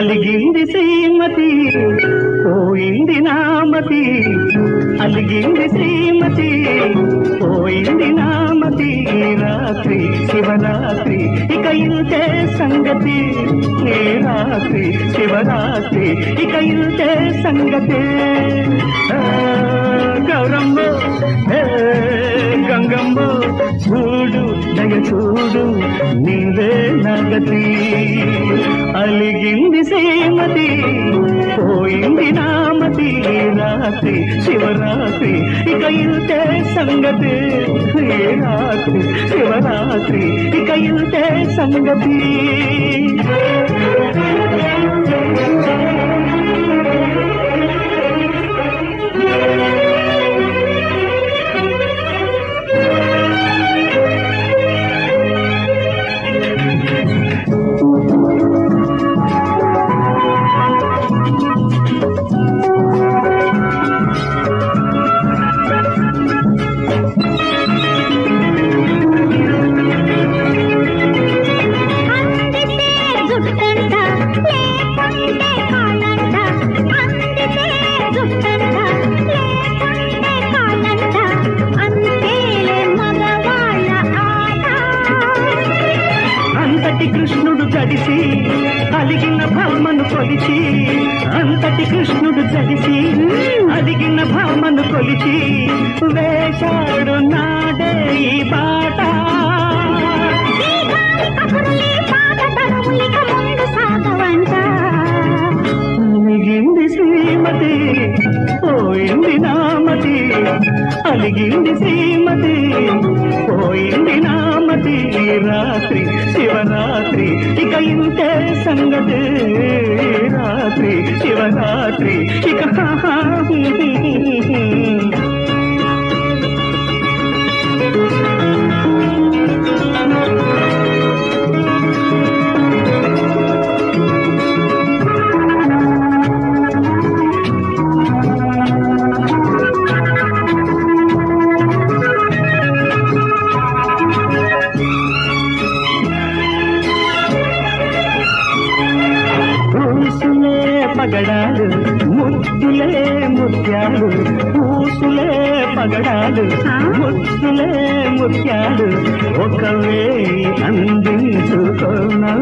అలిగింది శ్రీమతి పోయింది నామతి అలిగింది శ్రీమతి పోయింది నామతి రాత్రి శివరాత్రి ఇక ఇంతే సంగతి ఏ రాత్రి శివరాత్రి ఇక ఇంతే సంగతి ఆ, గౌరమ్మ ఏ, గంగమ్మ చూడు దయ చూడు నీవే నగతి అలిగింది శ్రీమతి పోయింది నామతి రాత్రి శివరాత్రి ఇక ఇంతే సంగతి ఏ రాత్రి శివరాత్రి ఇక ఇంతే సంగతి అందితే జుట్టంట లేకుంటే కాళ్ళంట అందితే జుట్టంట లేకుంటే కాళ్ళంట అంతేలే మగవాళ్ళ ఆట అంతటి కృష్ణుడు జడిసి అలిగిన భామను కొలిచి అంతటి కృష్ణుడు జడిసి అలిగిన భామను కొలిచి వేశాడు నాడే ఈ పాట ఈ గాలి కబుర్లే పాత తనువులిక ముందు సాగవంట అలిగింది శ్రీమతి పోయింది నామతి అలిగింది శ్రీమతి పోయింది నామతి రాత్రి శివరాత్రి ఇక ఇంతే సంగతి రాత్రి శివరాత్రి ఇక పూసులే పగడాలు ముద్దులే ముత్యాలు పూసులే పగడాలు ముద్దులే ముత్యాలు ఒకవే అందించుకోనా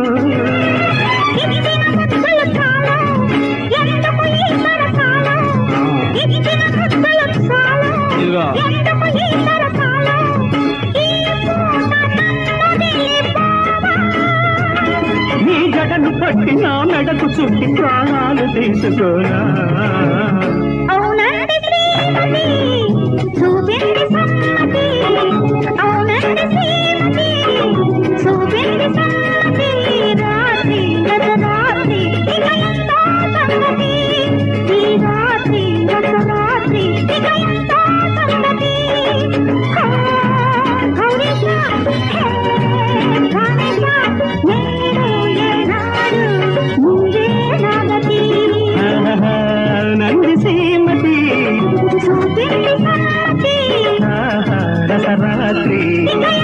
ఇచ్చిన ముద్దల కాలం ఎందుకు ఈ సరసాలం ఇచ్చిన ముద్దల కాలం ఇదిగో. ఎందుకు ఈ సరసాలం ఈ పూట నన్నది పోవా నీ జడను పట్టి నా మెడకు చుట్టి ప్రాణాలు తీసుకోనా అవునండి శ్రీమతి చూపింది సమ్మతి అవునండి శ్రీమతి చూపింది సమ్మతి రాత్రి గత రాత్రి ఇక ఎంతో సంగతి ఈ రాత్రి గత రాత్రి ఇక ఎంతో సంగతి హా, గౌరీశ, హే, గణేశ, నేడు ఏనాడు నువ్వే నాగతి ఆహా, నంది శ్రీమతి చూపింది సమ్మతి ఆహా, రసరాత్రి ఇక